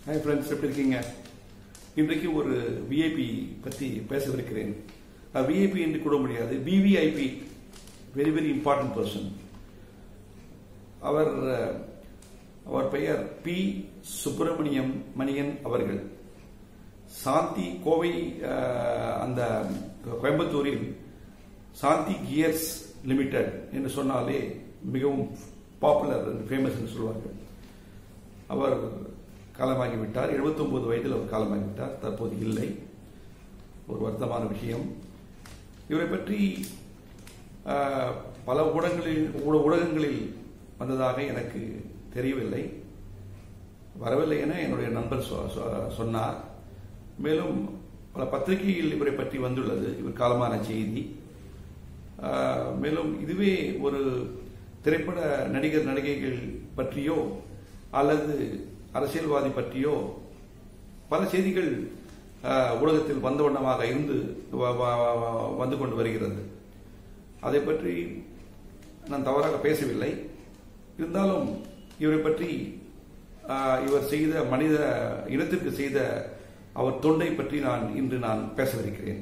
hi friends எப்படி இருக்கீங்க இன்றைக்கு ஒரு விஐபி பற்றி பேசவிருக்கிறேன் விஐபி என்று கூட முடியாது VVIP very very important person அவர் அஹ், அவர் பெயர் பி சுப்பிரமணியம் மணியன் அவர்கள் சாந்தி கோவை அஹ், அந்த கோயம்புத்தூரில் சாந்தி கியர்ஸ் லிமிடெட் என்று சொன்னாலே மிகவும் பாப்புலர் ஃபேமஸ் என்று சொல்வார்கள் அவர் காலமாகிவிட்டார் 79 வயதில் அவர் காலமாகிவிட்டார் தற்போது இல்லை ஒரு வருத்தமான விஷயம் இவரை பற்றி ஆஹ், பல ஊடகங்களில் ஊட- ஊடகங்களில் வந்ததாக எனக்கு தெரியவில்லை வரவில்லை என என்னுடைய நண்பர் சொ- சொ- சொன்னார் மேலும் பல பத்திரிகையில் இவரை பற்றி வந்துள்ளது இவர் காலமான செய்தி ஆஹ், மேலும் இதுவே ஒரு திரைப்பட நடிகர் நடிகைகள் பற்றியோ அல்லது அரசியல்வாதி பற்றியோ பல செய்திகள் ஆஹ், ஊடகத்தில் வந்த வண்ணமாக இருந்து வ- வ- வ- வந்து கொண்டு வருகிறது அதை பற்றி நான் தவறாக பேசவில்லை இருந்தாலும் இவரை பற்றி ஆஹ், இவர் செய்த மனித இனத்திற்கு செய்த அவர் தொண்டை பற்றி நான் இன்று நான் பேசவிருக்கிறேன்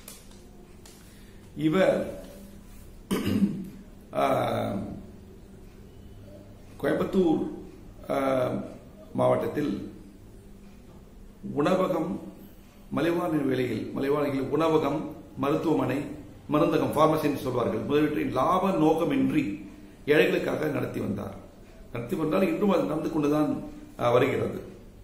இவர் ஆஹ், கோயம்புத்தூர் ஆஹ், மாவட்டத்தில் உணவகம் மலிவான விலையில் மலிவான உணவகம் மருத்துவமனை மருந்தகம் பார்மசி என்று சொல்வார்கள் முதலீட்டின் லாப நோக்கமின்றி ஏழைகளுக்காக நடத்தி வந்தார் நடத்தி வந்தால் இன்றும் அது நடந்து கொண்டுதான் ஆஹ், வருகிறது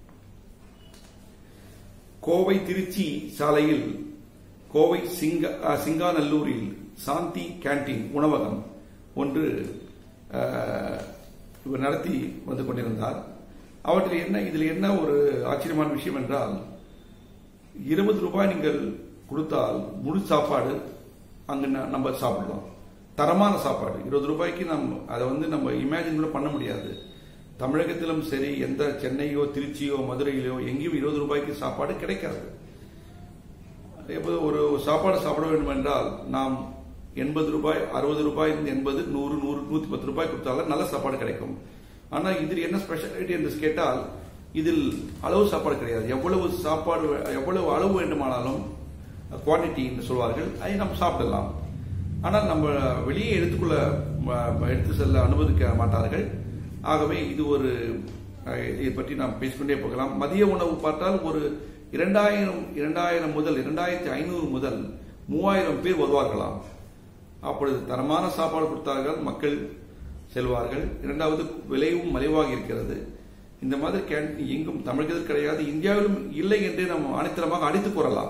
கோவை திருச்சி சாலையில் கோவை சிங்க அஹ், சிங்காநல்லூரில் சாந்தி கேண்டீன் உணவகம் ஒன்று அஹ், இவர் நடத்தி வந்து கொண்டிருந்தார் அவற்றில் என்ன இதில் என்ன ஒரு ஆச்சரியமான விஷயம் என்றால் இருபது ரூபாய் நீங்கள் கொடுத்தால் முழு சாப்பாடு அங்கு ந- நம்ம சாப்பிடலாம் தரமான சாப்பாடு இருபது ரூபாய்க்கு நம்ம அதை வந்து நம்ம இமேஜின் கூட பண்ண முடியாது தமிழகத்திலும் சரி எந்த சென்னையோ திருச்சியோ மதுரையிலோ எங்கேயும் இருபது ரூபாய்க்கு சாப்பாடு கிடைக்காது எப்போது ஒரு சாப்பாடு சாப்பிட வேண்டும் என்றால் நாம் எண்பது ரூபாய் அறுபது ரூபாய் எண்பது நூறு நூறு நூத்தி பத்து ரூபாய் கொடுத்தாலும் நல்ல சாப்பாடு கிடைக்கும் ஆனா இதில் என்ன ஸ்பெஷாலிட்டி என்று கேட்டால் இதில் அளவு சாப்பாடு கிடையாது எவ்வளவு சாப்பாடு வே- எவ்வளவு அளவு வேண்டுமானாலும் குவாண்டிட்டி என்று சொல்வார்கள் அதை நம்ம சாப்பிடலாம் ஆனால் நம்ம வெளியே எடுத்துக்கொள்ள ம- எடுத்து செல்ல அனுமதிக்க மாட்டார்கள் ஆகவே இது ஒரு அஹ், இதை பற்றி நாம் பேசிக்கொண்டே போகலாம் மதிய உணவு பார்த்தால் ஒரு இரண்டாயிரம் இரண்டாயிரம் முதல் இரண்டாயிரத்தி ஐநூறு முதல் மூவாயிரம் பேர் வருவார்களாம் அப்பொழுது தரமான சாப்பாடு கொடுத்தார்கள் மக்கள் செல்வார்கள் இரண்டாவது விலையும் மலிவாக இருக்கிறது இந்த மாதிரி கேண்டீன் எங்கும் தமிழகத்தில் கிடையாது இந்தியாவிலும் இல்லை என்றே நாம் ஆணித்தரமாக அடித்துக் கூறலாம்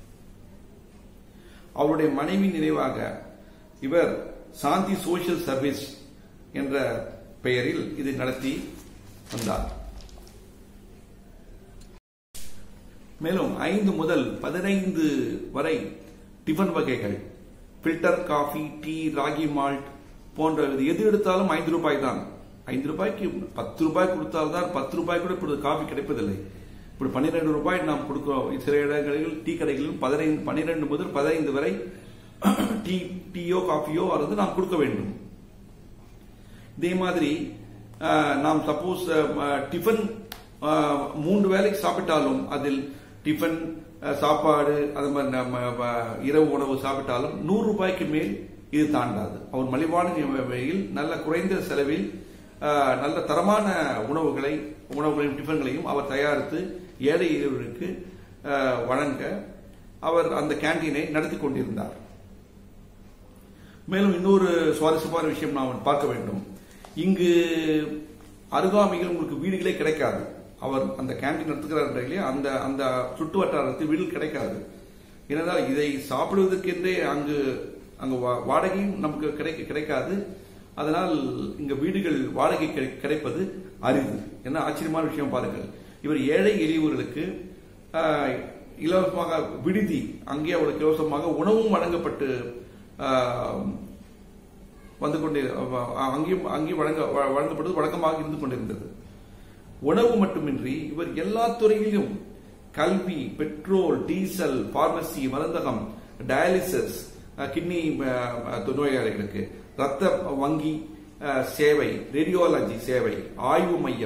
அவருடைய மனைவி நினைவாக இவர் சாந்தி சோஷியல் சர்வீஸ் என்ற பெயரில் இதை நடத்தி வந்தார் மேலும் ஐந்து முதல் பதினைந்து வரை டிஃபன் வகைகள் filter coffee tea ragi malt போன்ற இது எது எடுத்தாலும் ஐந்து ரூபாய் தான் ஐந்து ரூபாய்க்கு பத்து ரூபாய் கொடுத்தால்தான் பத்து ரூபாய் கூட இப்பொழுது காஃபி கிடைப்பதில்லை இப்படி பன்னிரெண்டு ரூபாய் நாம் கொடுக்கிறோம் சில இடங்களில் டீ கடைகளில் பதினைந்து பன்னிரெண்டு முதல் பதினைந்து வரை டீ டீயோ காஃபியோ அல்லது நாம் கொடுக்க வேண்டும் இதே மாதிரி அஹ், நாம் சப்போஸ் டிஃபன் அஹ், மூன்று வேளைக்கு சாப்பிட்டாலும் அதில் டிஃபன் அஹ், சாப்பாடு அது மாதிரி நம்ம அஹ், இரவு உணவு சாப்பிட்டாலும் நூறு ரூபாய்க்கு மேல் இது தாண்டாது அவர் மலிவான விலையில் நல்ல குறைந்த செலவில் அஹ், நல்ல தரமான உணவுகளை உணவுகளையும் டிஃபன்களையும் அவர் தயாரித்து ஏழை எளியவர்களுக்கு அஹ், வழங்க அவர் அந்த கேண்டீனை நடத்தி கொண்டிருந்தார் மேலும் இன்னொரு சுவாரஸ்யமான விஷயம் நாம் பார்க்க வேண்டும் இங்கு அருகாமையில் உங்களுக்கு வீடுகளே கிடைக்காது அவர் அந்த கேண்டீன் நடத்துகிறார் இல்லையா அந்த அந்த சுற்று வட்டாரத்தில் வீடு கிடைக்காது ஏனென்றால் இதை சாப்பிடுவதற்கென்றே அங்கு அங்கு வா- வாடகையும் நமக்கு கிடைக்க கிடைக்காது அதனால் இங்க வீடுகள் வாடகை கிடை- கிடைப்பது அரிது என்ன ஆச்சரியமான விஷயம் பாருங்கள் இவர் ஏழை எளியவர்களுக்கு ஆஹ், இலவசமாக விடுதி அங்கே அவர்களுக்கு இலவசமாக உணவும் வழங்கப்பட்டு ஆஹ், வந்து கொண்டே அஹ், அங்கேயும் அங்கேயும் வழங்க வ- வழங்கப்படுவது வழக்கமாக இருந்து கொண்டிருந்தது உணவு மட்டுமின்றி இவர் எல்லா துறையிலும் கல்வி பெட்ரோல் டீசல் பார்மசி மருந்தகம் டயாலிசிஸ் அஹ், கிட்னி அஹ், அஹ், நோயாளிகளுக்கு ரத்த வங்கி அஹ், சேவை ரேடியோலஜி சேவை ஆய்வு மையம்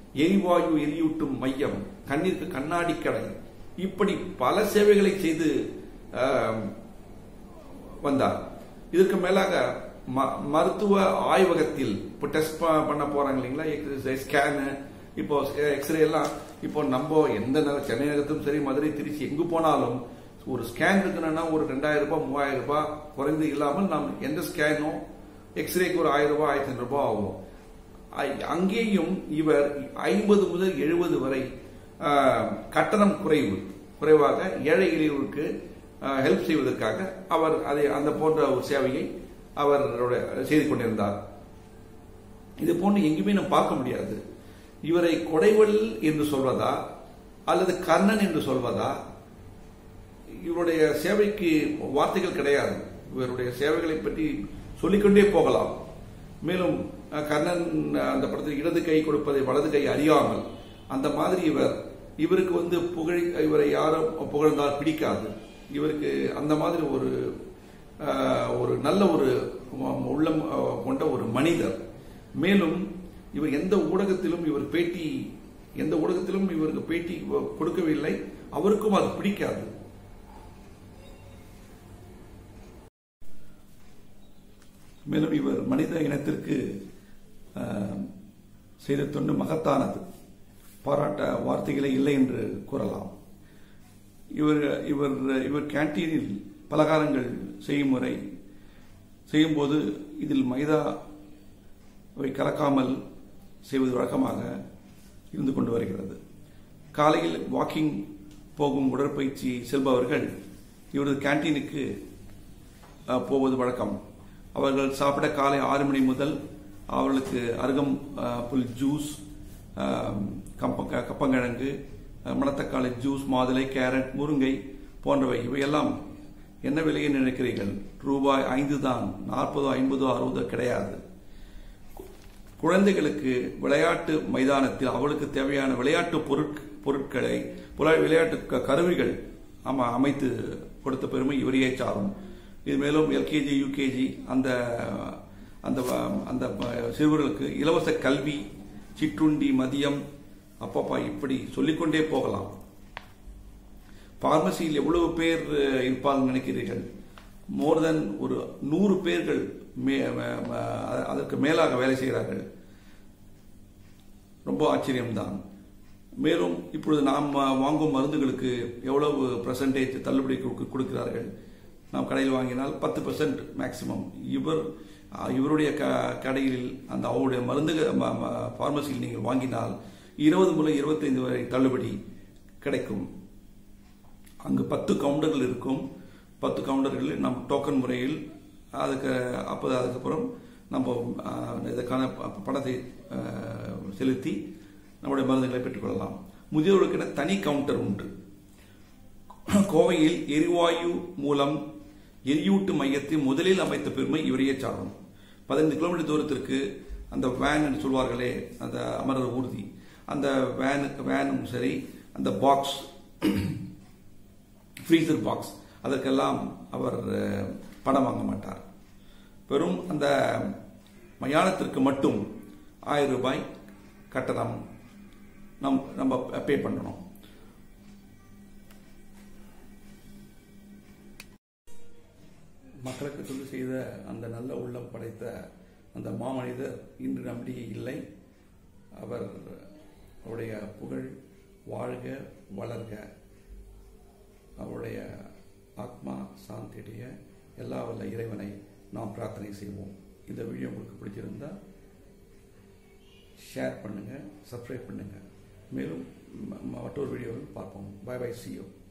எரிவாயு எரியூட்டும் மையம் கண்ணிற்கு கண்ணாடி கடை இப்படி பல சேவைகளை செய்து ஆஹ், வந்தார் இதற்கு மேலாக ம- மருத்துவ ஆய்வகத்தில் இப்போ டெஸ்ட் பண்ண போறாங்க இல்லைங்களா ஸ்கேனு இப்போ எக்ஸ்ரே எல்லாம் இப்போ நம்ம எந்த நகர சென்னை நகரத்தும் சரி மதுரை திருச்சி எங்கு போனாலும் ஒரு ஸ்கேன் இருக்கணும்னா ஒரு ரெண்டாயிரம் ரூபாய் மூவாயிரம் ரூபாய் குறைந்து இல்லாமல் நாம் எந்த ஸ்கேனோ எக்ஸ்ரேக்கு ஒரு ஆயிரம் ரூபாய் ஆயிரத்தி ஐநூறு ரூபாய் ஆகும் ஐ- அங்கேயும் இவர் ஐம்பது முதல் எழுபது வரை ஆஹ், கட்டணம் குறைவு குறைவாக ஏழை எளியோருக்கு ஹெல்ப் செய்வதற்காக அவர் அதை அந்த போன்ற ஒரு சேவையை அவர் செய்து கொண்டிருந்தார் இது போன்று எங்கேயுமே நம்ம பார்க்க முடியாது இவரை கொடைவல் என்று சொல்வதா அல்லது கர்ணன் என்று சொல்வதா இவருடைய சேவைக்கு வார்த்தைகள் கிடையாது இவருடைய சேவைகளை பற்றி சொல்லிக்கொண்டே போகலாம் மேலும் அஹ், கர்ணன் அஹ், அந்த படத்தில் இடது கை கொடுப்பதை வலது கை அறியாமல் அந்த மாதிரி இவர் இவருக்கு வந்து புகழ் இவரை யாரும் புகழ்ந்தால் பிடிக்காது இவருக்கு அந்த மாதிரி ஒரு அஹ், ஒரு நல்ல ஒரு உள்ளம் அஹ், கொண்ட ஒரு மனிதர் மேலும் இவர் எந்த ஊடகத்திலும் இவர் பேட்டி எந்த ஊடகத்திலும் இவருக்கு பேட்டி கொடுக்கவில்லை அவருக்கும் அது பிடிக்காது மேலும் இவர் மனித இனத்திற்கு ஆஹ், செய்த தொண்டு மகத்தானது பாராட்ட வார்த்தைகளே இல்லை என்று கூறலாம் இவர் இவர் இவர் கேன்டீனில் பலகாரங்கள் செய்யும் முறை செய்யும்போது இதில் மைதாவை கலக்காமல் செய்வது வழக்கமாக இருந்து கொண்டு வருகிறது காலையில் வாக்கிங் போகும் உடற்பயிற்சி செல்பவர்கள் இவரது கேன்டீனுக்கு அஹ், போவது வழக்கம் அவர்கள் சாப்பிட காலை ஆறு மணி முதல் அவர்களுக்கு அருகம் அஹ், புல் ஜூஸ் அஹ், கப்ப கப்பங்கிழங்கு அஹ், மணத்தக்காளி ஜூஸ் மாதுளை கேரட் முருங்கை போன்றவை இவையெல்லாம் என்ன விலையை நினைக்கிறீர்கள் ரூபாய் ஐந்து தான் நாற்பதோ ஐம்பதோ அறுபதோ கிடையாது குழந்தைகளுக்கு விளையாட்டு மைதானத்தில் அவளுக்கு தேவையான விளையாட்டு பொருட்க- பொருட்களை புல- விளையாட்டு க- கருவிகள் ஆமா அமைத்து கொடுத்த பெருமை இவரையே சாரும் இது மேலும் எல்கேஜி யூகேஜி அந்த அந்த வ- அந்த ப- சிறுவர்களுக்கு இலவச கல்வி சிற்றுண்டி மதியம் அப்பப்பா இப்படி சொல்லிக்கொண்டே போகலாம் பார்மசியில் எவ்வளவு பேர் அஹ், இருப்பார்கள் நினைக்கிறீர்கள் மோர் தென் ஒரு நூறு பேர்கள் மே- ம- ம- அதற்கு மேலாக வேலை செய்கிறார்கள் ரொம்ப ஆச்சரியம்தான் மேலும் இப்பொழுது நாம் வாங்கும் மருந்துகளுக்கு எவ்வளவு பர்சன்டேஜ் தள்ளுபடி கொடுக்க- கொடுக்கிறார்கள் நாம் கடையில் வாங்கினால் பத்து பர்சன்ட் மேக்சிமம் இவர் அஹ், இவருடைய க- கடையில் அந்த அவருடைய மருந்து பார்மசியில் நீங்கள் வாங்கினால் இருபது முதல் இருபத்தைந்து வரை தள்ளுபடி கிடைக்கும் அங்கு பத்து கவுண்டர்கள் இருக்கும் பத்து கவுண்டர்களில் நம் டோக்கன் முறையில் அதுக்கு அப்போ அதுக்கப்புறம் நம்ம ஆஹ், இதற்கான ப- பணத்தை ஆஹ், செலுத்தி நம்முடைய மருந்துகளை பெற்றுக்கொள்ளலாம் முதியோர்களுக்கென தனி கவுண்டர் உண்டு கோவையில் எரிவாயு மூலம் எரியூட்டு மையத்தை முதலில் அமைத்த பெருமை இவரையே சாரும் பதினைந்து கிலோமீட்டர் தூரத்திற்கு அந்த வேன் என்று சொல்வார்களே அந்த அமரர் ஊர்தி அந்த வேன் வேனும் சரி அந்த பாக்ஸ் ஃப்ரீசர் பாக்ஸ் அதற்கெல்லாம் அவர் அஹ், பணம் வாங்க மாட்டார் வெறும் அந்த மயானத்திற்கு மட்டும் ஆயிரம் ரூபாய் கட்டணம் நம் நம்ம பே பண்ணணும் மக்களுக்கு தொண்டு செய்த அந்த நல்ல உள்ளம் படைத்த அந்த மாமனிதர் இன்று நம்மிடையே இல்லை அவர் அவருடைய புகழ் வாழ்க வளர்க அவருடைய ஆத்மா சாந்தியடைய எல்லா வல்ல இறைவனை நாம் பிரார்த்தனை செய்வோம் இந்த வீடியோ உங்களுக்கு பிடிச்சிருந்தா ஷேர் பண்ணுங்க சப்ஸ்கிரைப் பண்ணுங்க மேலும் ம- மற்றொரு வீடியோவில் பார்ப்போம் பை பை சி யூ